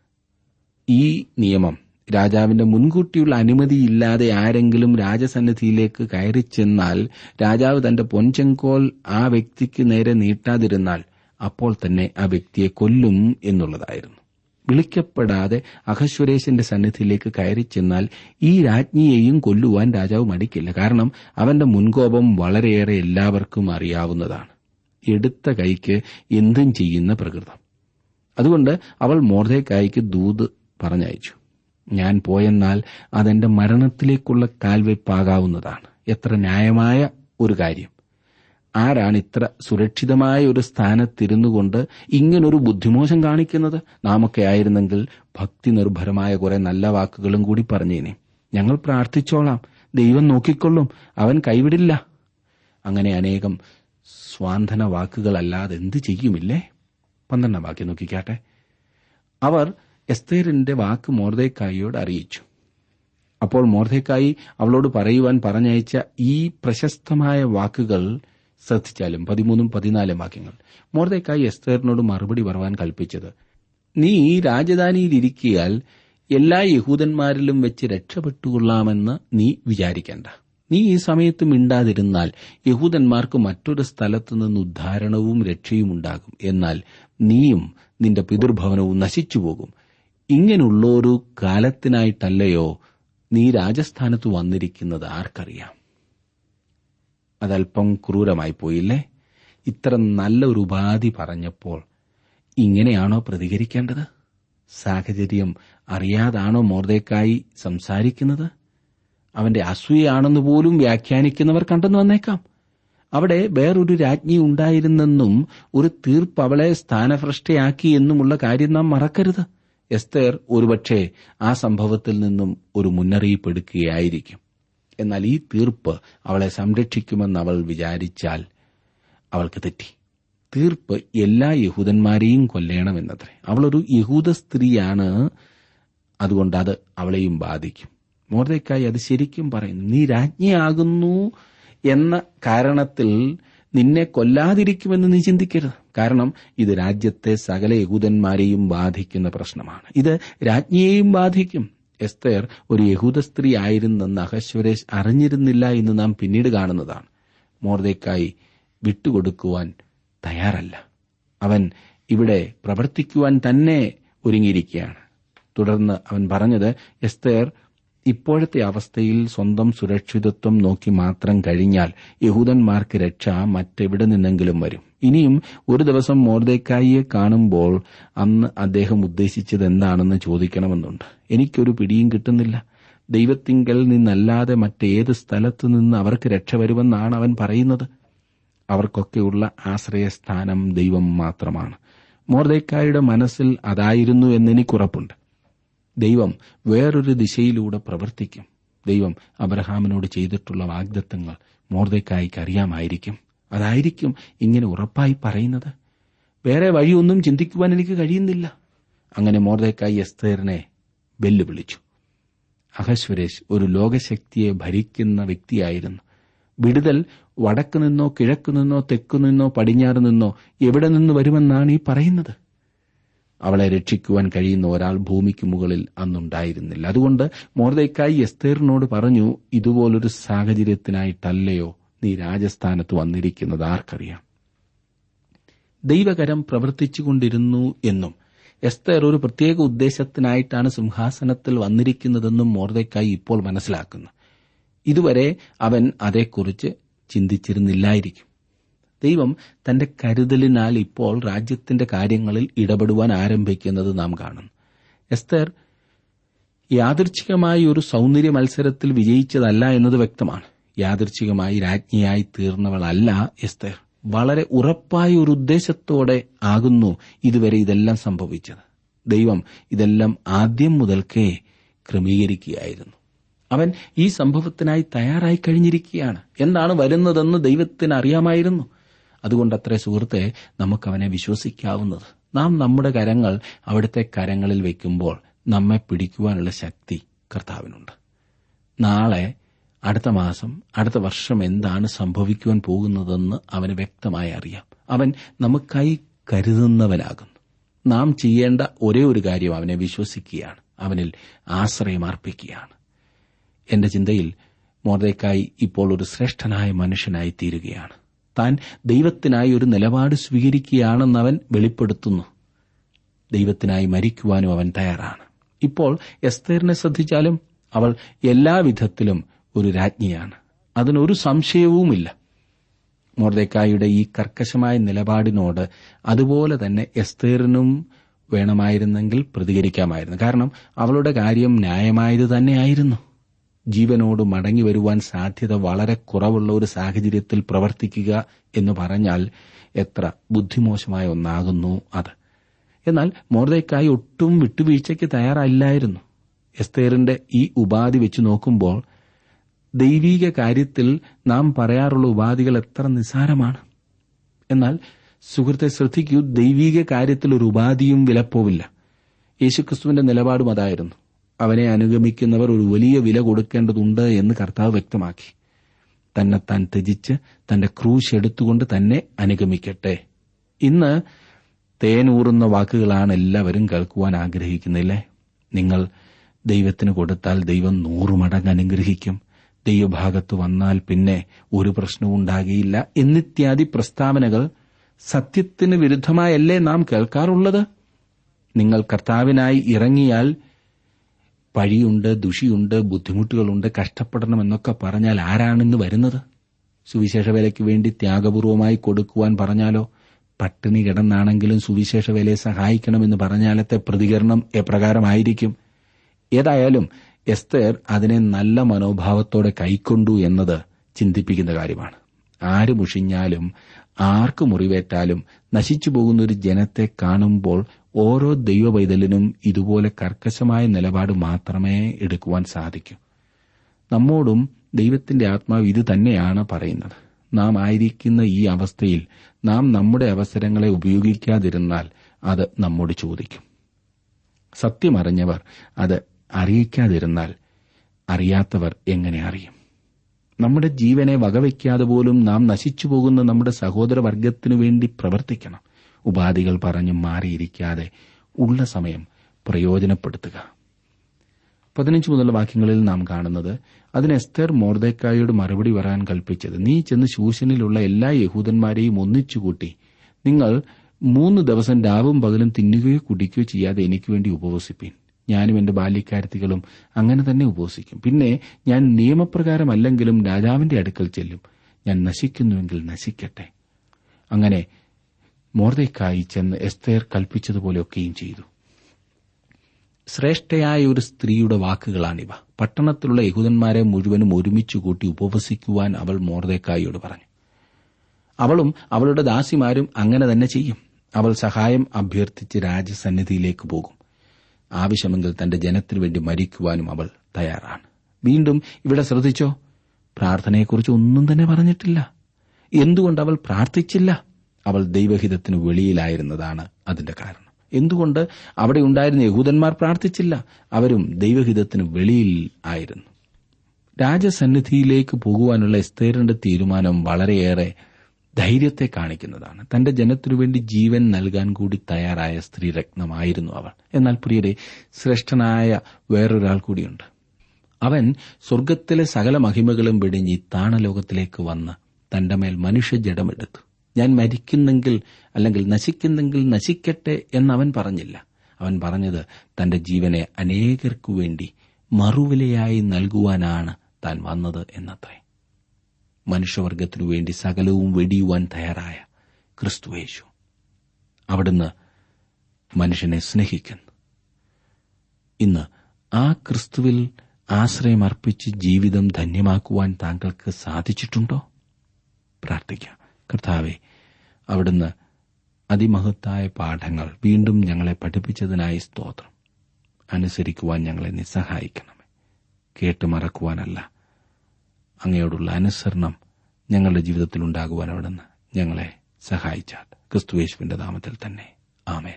ഈ നിയമം രാജാവിന്റെ മുൻകൂട്ടിയുള്ള അനുമതിയില്ലാതെ ആരെങ്കിലും രാജസന്നിധിയിലേക്ക് കയറി ചെന്നാൽ രാജാവ് തന്റെ പൊൻചെങ്കോൽ ആ വ്യക്തിക്ക് നേരെ നീട്ടാതിരുന്നാൽ അപ്പോൾ തന്നെ ആ വ്യക്തിയെ കൊല്ലും എന്നുള്ളതായിരുന്നു വിളിക്കപ്പെടാതെ അഹശ്വരേശന്റെ സന്നിധിയിലേക്ക് കയറി ചെന്നാൽ ഈ രാജ്ഞിയെയും കൊല്ലുവാൻ രാജാവ് മടിക്കില്ല കാരണം അവന്റെ മുൻകോപം വളരെയേറെ എല്ലാവർക്കും അറിയാവുന്നതാണ് എടുത്ത കൈക്ക് എന്തും ചെയ്യുന്ന പ്രകൃതം അതുകൊണ്ട് അവൾ മോർദേക്കായ്ക്ക് ദൂത് പറഞ്ഞയച്ചു ഞാൻ പോയെന്നാൽ അതെന്റെ മരണത്തിലേക്കുള്ള കാൽവെപ്പാകാവുന്നതാണ് എത്ര ന്യായമായ ഒരു കാര്യം ആരാണ് ഇത്ര സുരക്ഷിതമായ ഒരു സ്ഥാനത്തിരുന്നുകൊണ്ട് ഇങ്ങനൊരു ബുദ്ധിമോശം കാണിക്കുന്നത് നാമൊക്കെ ആയിരുന്നെങ്കിൽ ഭക്തി നിർഭരമായ കുറെ നല്ല വാക്കുകളും കൂടി പറഞ്ഞേനെ ഞങ്ങൾ പ്രാർത്ഥിച്ചോളാം ദൈവം നോക്കിക്കൊള്ളും അവൻ കൈവിടില്ല അങ്ങനെ അനേകം സ്വാന്തന വാക്കുകളല്ലാതെ എന്ത് ചെയ്യുമില്ലേ പന്ത്രണ്ടാം വാക്യം നോക്കിക്കാട്ടെ അവർ എസ്തേറിന്റെ വാക്ക് മോർദേക്കായിയോട് അറിയിച്ചു അപ്പോൾ മോർദേക്കായി അവളോട് പറയുവാൻ പറഞ്ഞയച്ച ഈ പ്രശസ്തമായ വാക്കുകൾ ശ്രദ്ധിച്ചാലും പതിമൂന്നും പതിനാലും വാക്യങ്ങൾ മോർദേക്കായി എസ്തേറിനോട് മറുപടി പറയാൻ കൽപ്പിച്ചത് നീ രാജധാനിയിലിരിക്കിയാൽ എല്ലാ യഹൂദന്മാരിലും വെച്ച് രക്ഷപ്പെട്ടുകൊള്ളാമെന്ന് നീ വിചാരിക്കേണ്ട നീ ഈ സമയത്ത് മിണ്ടാതിരുന്നാൽ യഹൂദന്മാർക്ക് മറ്റൊരു സ്ഥലത്തു നിന്ന് ഉദ്ധാരണവും രക്ഷയും ഉണ്ടാകും എന്നാൽ നീയും നിന്റെ പിതൃഭവനവും നശിച്ചുപോകും ഇങ്ങനെയുള്ളൊരു കാലത്തിനായിട്ടല്ലയോ നീ രാജസ്ഥാനത്ത് വന്നിരിക്കുന്നത് ആർക്കറിയാം അതല്പം ക്രൂരമായി പോയില്ലേ ഇത്ര നല്ല ഒരു ഉപാധി പറഞ്ഞപ്പോൾ ഇങ്ങനെയാണോ പ്രതികരിക്കേണ്ടത് സാഹചര്യം അറിയാതാണോ മോർദേക്കായി സംസാരിക്കുന്നത് അവന്റെ അസൂയാണെന്ന് പോലും വ്യാഖ്യാനിക്കുന്നവർ കണ്ടെന്ന് വന്നേക്കാം അവിടെ വേറൊരു രാജ്ഞി ഉണ്ടായിരുന്നെന്നും ഒരു തീർപ്പ് അവളെ സ്ഥാനഭ്രഷ്ടയാക്കി എന്നുമുള്ള കാര്യം നാം മറക്കരുത് എസ്തേർ ഒരുപക്ഷെ ആ സംഭവത്തിൽ നിന്നും ഒരു മുന്നറിയിപ്പ് എടുക്കുകയായിരിക്കും എന്നാൽ ഈ തീർപ്പ് അവളെ സംരക്ഷിക്കുമെന്ന് അവൾ വിചാരിച്ചാൽ അവൾക്ക് തെറ്റി തീർപ്പ് എല്ലാ യഹൂദന്മാരെയും കൊല്ലേണമെന്നത്രേ അവളൊരു യഹൂദ സ്ത്രീയാണ് അതുകൊണ്ട് അത് അവളെയും ബാധിക്കും മോർദേക്കായി അത് ശരിക്കും പറയുന്നു നീ രാജ്ഞിയാകുന്നു എന്ന കാരണത്തിൽ നിന്നെ കൊല്ലാതിരിക്കുമെന്ന് നീ ചിന്തിക്കരുത് കാരണം ഇത് രാജ്യത്തെ സകല യഹൂദന്മാരെയും ബാധിക്കുന്ന പ്രശ്നമാണ് ഇത് രാജ്ഞിയെയും ബാധിക്കും എസ്തേർ ഒരു യഹൂദ സ്ത്രീ ആയിരുന്നെന്ന് അഹശ്വരേഷ് അറിഞ്ഞിരുന്നില്ല എന്ന് നാം പിന്നീട് കാണുന്നതാണ് മോർദേക്കായി വിട്ടുകൊടുക്കുവാൻ തയ്യാറല്ല അവൻ ഇവിടെ പ്രവർത്തിക്കുവാൻ തന്നെ ഒരുങ്ങിയിരിക്കുകയാണ് തുടർന്ന് അവൻ പറഞ്ഞത് എസ്തേർ ഇപ്പോഴത്തെ അവസ്ഥയിൽ സ്വന്തം സുരക്ഷിതത്വം നോക്കി മാത്രം കഴിഞ്ഞാൽ യഹൂദന്മാർക്ക് രക്ഷ മറ്റെവിടെ നിന്നെങ്കിലും വരും ഇനിയും ഒരു ദിവസം മോർദേക്കായിയെ കാണുമ്പോൾ അന്ന് അദ്ദേഹം ഉദ്ദേശിച്ചത് എന്താണെന്ന് ചോദിക്കണമെന്നുണ്ട് എനിക്കൊരു പിടിയും കിട്ടുന്നില്ല ദൈവത്തിങ്കൽ നിന്നല്ലാതെ മറ്റേത് സ്ഥലത്തു നിന്ന് അവർക്ക് രക്ഷ വരുമെന്നാണ് അവൻ പറയുന്നത് അവർക്കൊക്കെയുള്ള ആശ്രയസ്ഥാനം ദൈവം മാത്രമാണ് മോർദേക്കായുടെ മനസ്സിൽ അതായിരുന്നു എന്നെനിക്കുറപ്പുണ്ട് ദൈവം വേറൊരു ദിശയിലൂടെ പ്രവർത്തിക്കും ദൈവം അബ്രഹാമിനോട് ചെയ്തിട്ടുള്ള വാഗ്ദത്തങ്ങൾ മോർദേക്കായിക്ക് അറിയാമായിരിക്കും അതായിരിക്കും ഇങ്ങനെ ഉറപ്പായി പറയുന്നത് വേറെ വഴിയൊന്നും ചിന്തിക്കുവാൻ എനിക്ക് കഴിയുന്നില്ല അങ്ങനെ മോർദേക്കായി എസ്തേറിനെ വെല്ലുവിളിച്ചു അഹശ്വരേഷ് ഒരു ലോകശക്തിയെ ഭരിക്കുന്ന വ്യക്തിയായിരുന്നു വിടുതൽ വടക്കു നിന്നോ കിഴക്കു നിന്നോ തെക്കു നിന്നോ പടിഞ്ഞാറ് നിന്നോ എവിടെ നിന്ന് വരുമെന്നാണ് ഈ പറയുന്നത് അവളെ രക്ഷിക്കുവാൻ കഴിയുന്ന ഒരാൾ ഭൂമിക്ക് മുകളിൽ അന്നുണ്ടായിരുന്നില്ല അതുകൊണ്ട് മോർദയ്ക്കായി എസ്തേറിനോട് പറഞ്ഞു ഇതുപോലൊരു സാഹചര്യത്തിനായിട്ടല്ലയോ നീ രാജസ്ഥാനത്ത് വന്നിരിക്കുന്നത് ആർക്കറിയാം ദൈവകരം പ്രവർത്തിച്ചുകൊണ്ടിരുന്നു എന്നും എസ്തർ ഒരു പ്രത്യേക ഉദ്ദേശത്തിനായിട്ടാണ് സിംഹാസനത്തിൽ വന്നിരിക്കുന്നതെന്നും മോർദക്കായി ഇപ്പോൾ മനസ്സിലാക്കുന്നു ഇതുവരെ അവൻ അതേക്കുറിച്ച് ചിന്തിച്ചിരുന്നില്ലായിരിക്കും ദൈവം തന്റെ കരുതലിനാൽ ഇപ്പോൾ രാജ്യത്തിന്റെ കാര്യങ്ങളിൽ ഇടപെടുവാൻ ആരംഭിക്കുന്നത് നാം കാണുന്നു എസ്തർ യാദൃച്ഛികമായി ഒരു സൗന്ദര്യ മത്സരത്തിൽ വിജയിച്ചതല്ല എന്നത് വ്യക്തമാണ് യാദൃച്ഛികമായി രാജ്ഞിയായി തീർന്നവളല്ല എസ്തർ വളരെ ഉറപ്പായ ഒരു ഉദ്ദേശത്തോടെ ആകുന്നു ഇതുവരെ ഇതെല്ലാം സംഭവിച്ചത് ദൈവം ഇതെല്ലാം ആദ്യം മുതൽക്കേ ക്രമീകരിക്കുകയായിരുന്നു അവൻ ഈ സംഭവത്തിനായി തയ്യാറായി കഴിഞ്ഞിരിക്കുകയാണ് എന്താണ് വരുന്നതെന്ന് ദൈവത്തിന് അറിയാമായിരുന്നു അതുകൊണ്ട് അത്ര സുഹൃത്തെ നമുക്ക് അവനെ വിശ്വസിക്കാവുന്നത് നാം നമ്മുടെ കരങ്ങൾ അവിടുത്തെ കരങ്ങളിൽ വയ്ക്കുമ്പോൾ നമ്മെ പിടിക്കുവാനുള്ള ശക്തി കർത്താവിനുണ്ട് നാളെ അടുത്ത മാസം അടുത്ത വർഷം എന്താണ് സംഭവിക്കുവാൻ പോകുന്നതെന്ന് അവന് വ്യക്തമായി അറിയാം അവൻ നമുക്കായി കരുതുന്നവനാകുന്നു നാം ചെയ്യേണ്ട ഒരേ ഒരു കാര്യം അവനെ വിശ്വസിക്കുകയാണ് അവനിൽ ആശ്രയം അർപ്പിക്കുകയാണ് എന്റെ ചിന്തയിൽ മോർദേക്കായി ഇപ്പോൾ ഒരു ശ്രേഷ്ഠനായ മനുഷ്യനായി തീരുകയാണ് താൻ ദൈവത്തിനായി ഒരു നിലപാട് സ്വീകരിക്കുകയാണെന്ന് അവൻ വെളിപ്പെടുത്തുന്നു ദൈവത്തിനായി മരിക്കുവാനും അവൻ തയ്യാറാണ് ഇപ്പോൾ എസ്തേറിനെ ശ്രദ്ധിച്ചാലും അവൾ എല്ലാവിധത്തിലും ഒരു രാജ്ഞിയാണ് അതിനൊരു സംശയവുമില്ല മോർദേക്കായുടെ ഈ കർക്കശമായ നിലപാടിനോട് അതുപോലെ തന്നെ എസ്തേറിനും വേണമായിരുന്നെങ്കിൽ പ്രതികരിക്കാമായിരുന്നു കാരണം അവളുടെ കാര്യം ന്യായമായത് തന്നെയായിരുന്നു ജീവനോട് മടങ്ങി വരുവാൻ സാധ്യത വളരെ കുറവുള്ള ഒരു സാഹചര്യത്തിൽ പ്രവർത്തിക്കുക എന്ന് പറഞ്ഞാൽ എത്ര ബുദ്ധിമോശമായ ഒന്നാകുന്നു അത് എന്നാൽ മോർദയ്ക്കായി ഒട്ടും വിട്ടുവീഴ്ചയ്ക്ക് തയ്യാറല്ലായിരുന്നു എസ്തേറിന്റെ ഈ ഉപാധി വെച്ച് നോക്കുമ്പോൾ ദൈവീക കാര്യത്തിൽ നാം പറയാറുള്ള ഉപാധികൾ എത്ര നിസ്സാരമാണ് എന്നാൽ സുഹൃത്തെ ശ്രദ്ധിക്കൂ ദൈവീക കാര്യത്തിൽ ഒരു ഉപാധിയും വിലപ്പോവില്ല യേശുക്രിസ്തുവിന്റെ നിലപാടും അതായിരുന്നു അവനെ അനുഗമിക്കുന്നവർ ഒരു വലിയ വില കൊടുക്കേണ്ടതുണ്ട് എന്ന് കർത്താവ് വ്യക്തമാക്കി തന്നെ താൻ ത്യജിച്ച് തന്റെ ക്രൂശ് എടുത്തുകൊണ്ട് തന്നെ അനുഗമിക്കട്ടെ ഇന്ന് തേനൂറുന്ന വാക്കുകളാണ് എല്ലാവരും കേൾക്കുവാൻ ആഗ്രഹിക്കുന്നില്ലേ നിങ്ങൾ ദൈവത്തിന് കൊടുത്താൽ ദൈവം നൂറു മടങ്ങ് അനുഗ്രഹിക്കും ദൈവഭാഗത്ത് വന്നാൽ പിന്നെ ഒരു പ്രശ്നവും ഉണ്ടാകിയില്ല എന്നിത്യാദി പ്രസ്താവനകൾ സത്യത്തിന് വിരുദ്ധമായല്ലേ നാം കേൾക്കാറുള്ളത് നിങ്ങൾ കർത്താവിനായി ഇറങ്ങിയാൽ പഴിയുണ്ട് ദുഷിയുണ്ട് ബുദ്ധിമുട്ടുകളുണ്ട് കഷ്ടപ്പെടണമെന്നൊക്കെ പറഞ്ഞാൽ ആരാണിന്ന് വരുന്നത് സുവിശേഷ വേലയ്ക്ക് വേണ്ടി ത്യാഗപൂർവമായി കൊടുക്കുവാൻ പറഞ്ഞാലോ പട്ടിണി കിടന്നാണെങ്കിലും സുവിശേഷ വേലയെ സഹായിക്കണമെന്ന് പറഞ്ഞാലത്തെ പ്രതികരണം എപ്രകാരമായിരിക്കും ഏതായാലും എസ്തേർ അതിനെ നല്ല മനോഭാവത്തോടെ കൈക്കൊണ്ടു എന്നത് ചിന്തിപ്പിക്കുന്ന കാര്യമാണ് ആര് മുഷിഞ്ഞാലും ആർക്ക് മുറിവേറ്റാലും നശിച്ചു പോകുന്ന ഒരു ജനത്തെ കാണുമ്പോൾ ഓരോ ദൈവവൈതലിനും ഇതുപോലെ കർക്കശമായ നിലപാട് മാത്രമേ എടുക്കുവാൻ സാധിക്കൂ നമ്മോടും ദൈവത്തിന്റെ ആത്മാവ് ഇത് തന്നെയാണ് പറയുന്നത് നാം ആയിരിക്കുന്ന ഈ അവസ്ഥയിൽ നാം നമ്മുടെ അവസരങ്ങളെ ഉപയോഗിക്കാതിരുന്നാൽ അത് നമ്മോട് ചോദിക്കും സത്യമറിഞ്ഞവർ അത് അറിയിക്കാതിരുന്നാൽ അറിയാത്തവർ എങ്ങനെ അറിയും നമ്മുടെ ജീവനെ വകവയ്ക്കാതെ പോലും നാം നശിച്ചു പോകുന്ന നമ്മുടെ സഹോദരവർഗത്തിനു വേണ്ടി പ്രവർത്തിക്കണം ഉപാധികൾ പറഞ്ഞ് മാറിയിരിക്കാതെ ഉള്ള സമയം പ്രയോജനപ്പെടുത്തുക പതിനഞ്ച് മുതലുള്ള വാക്യങ്ങളിൽ നാം കാണുന്നത് അതിന് എസ്തേർ മോർദേക്കായോട് മറുപടി പറയാൻ കൽപ്പിച്ചത് നീ ചെന്ന് ശൂശനിലുള്ള എല്ലാ യഹൂദന്മാരെയും ഒന്നിച്ചുകൂട്ടി നിങ്ങൾ മൂന്ന് ദിവസം രാവും പകലും തിന്നുകയോ കുടിക്കുകയോ ചെയ്യാതെ എനിക്ക് വേണ്ടി ഉപവസിപ്പീൻ ഞാനും എന്റെ ബാല്യക്കാരത്തികളും അങ്ങനെ തന്നെ ഉപവസിക്കും പിന്നെ ഞാൻ നിയമപ്രകാരമല്ലെങ്കിലും രാജാവിന്റെ അടുക്കൽ ചെല്ലും ഞാൻ നശിക്കുന്നുവെങ്കിൽ നശിക്കട്ടെ അങ്ങനെ മോർദയ്ക്കായി ചെന്ന് എസ്തേർ കൽപ്പിച്ചതുപോലെയൊക്കെയും ചെയ്തു ശ്രേഷ്ഠയായ ഒരു സ്ത്രീയുടെ വാക്കുകളാണിവ പട്ടണത്തിലുള്ള യഹൂദന്മാരെ മുഴുവനും ഒരുമിച്ച് കൂട്ടി ഉപവസിക്കുവാൻ അവൾ മോർദേക്കായിയോട് പറഞ്ഞു അവളും അവളുടെ ദാസിമാരും അങ്ങനെ തന്നെ ചെയ്യും അവൾ സഹായം അഭ്യർത്ഥിച്ച് രാജസന്നിധിയിലേക്ക് പോകും ആവശ്യമെങ്കിൽ തന്റെ ജനത്തിനു വേണ്ടി മരിക്കുവാനും അവൾ തയ്യാറാണ് വീണ്ടും ഇവിടെ ശ്രദ്ധിച്ചോ പ്രാർത്ഥനയെക്കുറിച്ച് ഒന്നും തന്നെ പറഞ്ഞിട്ടില്ല എന്തുകൊണ്ട് അവൾ പ്രാർത്ഥിച്ചില്ല അവൾ ദൈവഹിതത്തിന് വെളിയിലായിരുന്നതാണ് അതിന്റെ കാരണം എന്തുകൊണ്ട് അവിടെ ഉണ്ടായിരുന്ന യഹൂദന്മാർ പ്രാർത്ഥിച്ചില്ല അവരും ദൈവഹിതത്തിന് വെളിയിൽ ആയിരുന്നു രാജസന്നിധിയിലേക്ക് പോകുവാനുള്ള എസ്തേറിന്റെ തീരുമാനം വളരെയേറെ ധൈര്യത്തെ കാണിക്കുന്നതാണ് തന്റെ ജനത്തിനു വേണ്ടി ജീവൻ നൽകാൻ കൂടി തയ്യാറായ സ്ത്രീരത്നമായിരുന്നു അവൾ എന്നാൽ പ്രിയരെ ശ്രേഷ്ഠനായ വേറൊരാൾ കൂടിയുണ്ട് അവൻ സ്വർഗത്തിലെ സകല മഹിമകളും വെടിഞ്ഞ് താണലോകത്തിലേക്ക് വന്ന് തന്റെ മേൽ മനുഷ്യജടമെടുത്തു ഞാൻ മരിക്കുന്നെങ്കിൽ അല്ലെങ്കിൽ നശിക്കുന്നെങ്കിൽ നശിക്കട്ടെ എന്നവൻ പറഞ്ഞില്ല അവൻ പറഞ്ഞത് തന്റെ ജീവനെ അനേകർക്കു വേണ്ടി മറുവിലയായി നൽകുവാനാണ് താൻ വന്നത് എന്നത്രേ മനുഷ്യവർഗത്തിനു വേണ്ടി സകലവും വെടിയുവാൻ തയ്യാറായ ക്രിസ്തുവേശു അവിടുന്ന് മനുഷ്യനെ സ്നേഹിക്കുന്നു ഇന്ന് ആ ക്രിസ്തുവിൽ ആശ്രയമർപ്പിച്ച് ജീവിതം ധന്യമാക്കുവാൻ താങ്കൾക്ക് സാധിച്ചിട്ടുണ്ടോ പ്രാർത്ഥിക്കാം കർത്താവെ അവിടുന്ന് അതിമഹത്തായ പാഠങ്ങൾ വീണ്ടും ഞങ്ങളെ പഠിപ്പിച്ചതിനായി സ്തോത്രം അനുസരിക്കുവാൻ ഞങ്ങളെ നീ സഹായിക്കണമേ കേട്ട് മറക്കുവാനല്ല അങ്ങയോടുള്ള അനുസരണം ഞങ്ങളുടെ ജീവിതത്തിൽ ഉണ്ടാകുവാൻ അവിടുന്ന് ഞങ്ങളെ സഹായിച്ചാൽ ക്രിസ്തുവേശുവിന്റെ നാമത്തിൽ തന്നെ ആമേൻ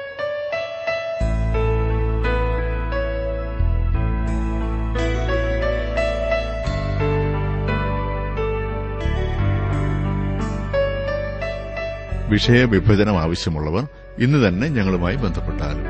വിഷയവിഭജനം ആവശ്യമുള്ളവർ ഇന്ന് തന്നെ ഞങ്ങളുമായി ബന്ധപ്പെട്ടാലും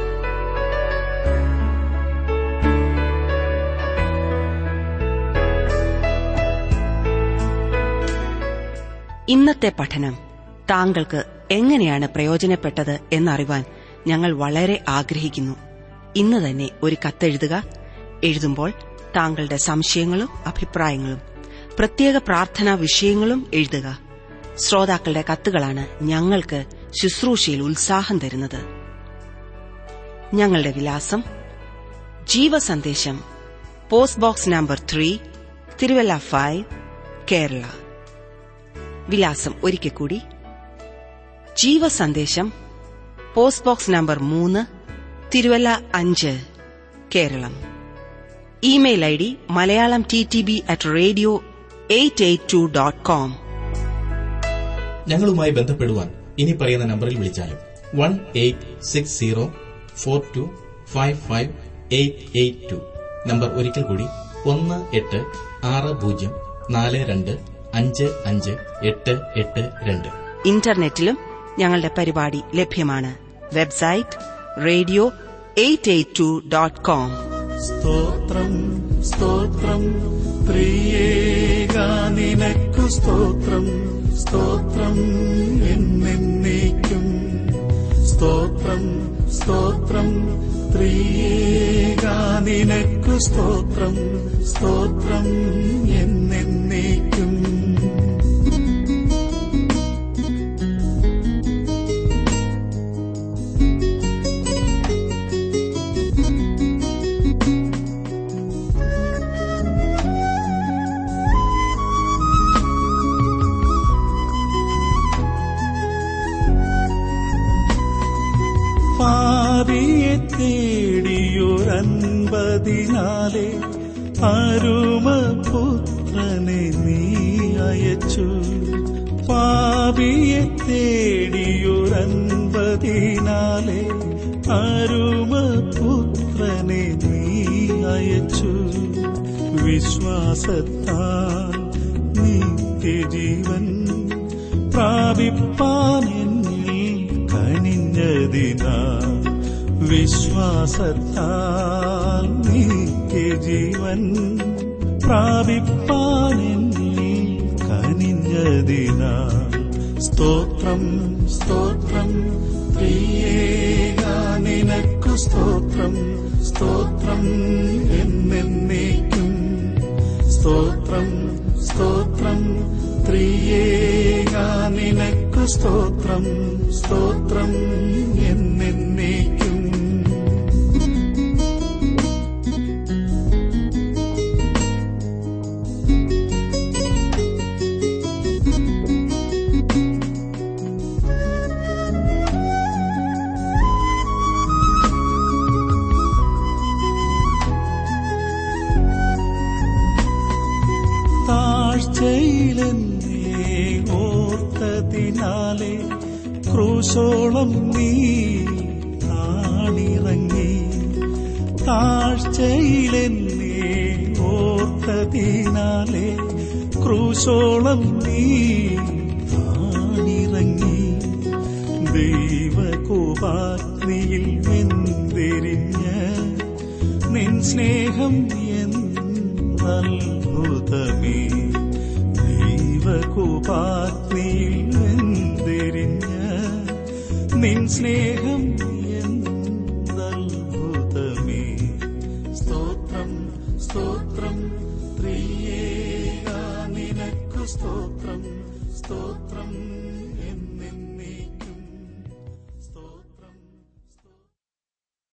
ഇന്നത്തെ പഠനം താങ്കൾക്ക് എങ്ങനെയാണ് പ്രയോജനപ്പെട്ടത് എന്നറിവാൻ ഞങ്ങൾ വളരെ ആഗ്രഹിക്കുന്നു ഇന്ന് തന്നെ ഒരു കത്തെഴുതുക എഴുതുമ്പോൾ താങ്കളുടെ സംശയങ്ങളും അഭിപ്രായങ്ങളും പ്രത്യേക പ്രാർത്ഥനാ വിഷയങ്ങളും എഴുതുക ശ്രോതാക്കളുടെ കത്തുകളാണ് ഞങ്ങൾക്ക് ശുശ്രൂഷയിൽ ഉത്സാഹം തരുന്നത് ഞങ്ങളുടെ വിലാസം Jeevasandesham post box number three Thiruvalla five Kerala വിലാസം ഒരിക്കൽ കൂടി ജീവസന്ദേശം പോസ്റ്റ് ബോക്സ് നമ്പർ മൂന്ന് തിരുവല്ല അഞ്ച് Keralam email I D Malayalam T T B at radio eight eight two dot com ഞങ്ങളുമായി ബന്ധപ്പെടുവാൻ ഇനി പറയുന്ന നമ്പറിൽ വിളിച്ചാലും one eight six zero four two five five eight eight two number ഒരിക്കൽ കൂടി ഒന്ന് എട്ട് ആറ് പൂജ്യം നാല് രണ്ട് അഞ്ച് അഞ്ച് എട്ട് എട്ട് രണ്ട് ഇന്റർനെറ്റിലും ഞങ്ങളുടെ പരിപാടി ലഭ്യമാണ് website radio eight eight two dot com സ്തോത്രം സ്തോത്രം പ്രിയേക നിനക്കു സ്തോത്രം സ്തോത്രം എന്നേക്കും സ്തോത്രം സ്തോത്രം പ്രിയേക നിനക്കു സ്തോത്രം സ്തോത്രം എന്നേക്കും പാപിയെ തേടിയൊരൻപതിനാലെ അരുമപുത്രനെ നീ അയച്ചു പാപിയെ തേടിയൊരൻപതിനാലെ അരുമപുത്രനെ നീ അയച്ചു വിശ്വാസത്താൽ നിത്യജീവൻ പ്രാപിപ്പാൻ എന്നിൽ കനിഞ്ഞതിനാ വിശ്വാസത്താൽ നിത്യജീവൻ പ്രാപിപ്പാൻ എന്നിൽ കനിഞ്ഞതിനാ സ്തോത്രം സ്തോത്രം പ്രിയേക നിനക്കു സ്തോത്രം സ്തോത്രം എന്നേക്കും സ്തോത്രം സ്തോത്രം ത്രിയേക നിനക്കു സ്തോത്രം സ്തോത്രം എന്നേക്കും താഴ്ചയിലെന്നേ ഓർത്തതിനാലെ ക്രൂശോളം നീ താണിറങ്ങി താഴ്ചയിലെന്നേ ഓർത്തതിനാലെ ക്രൂശോളം നീ താണിറങ്ങി ദൈവകോപാഗ്നിയിൽ വെന്തെരിഞ്ഞ് നിൻ സ്നേഹം എന്നത്ഭുതമേ ദൈവകോപാഗ്നിയിൽ വെന്തെരിഞ്ഞ് നിൻ സ്നേഹം സ്തോത്രം ത്രിയേക നിനക്കു സ്തോത്രം സ്തോത്രം എന്ന്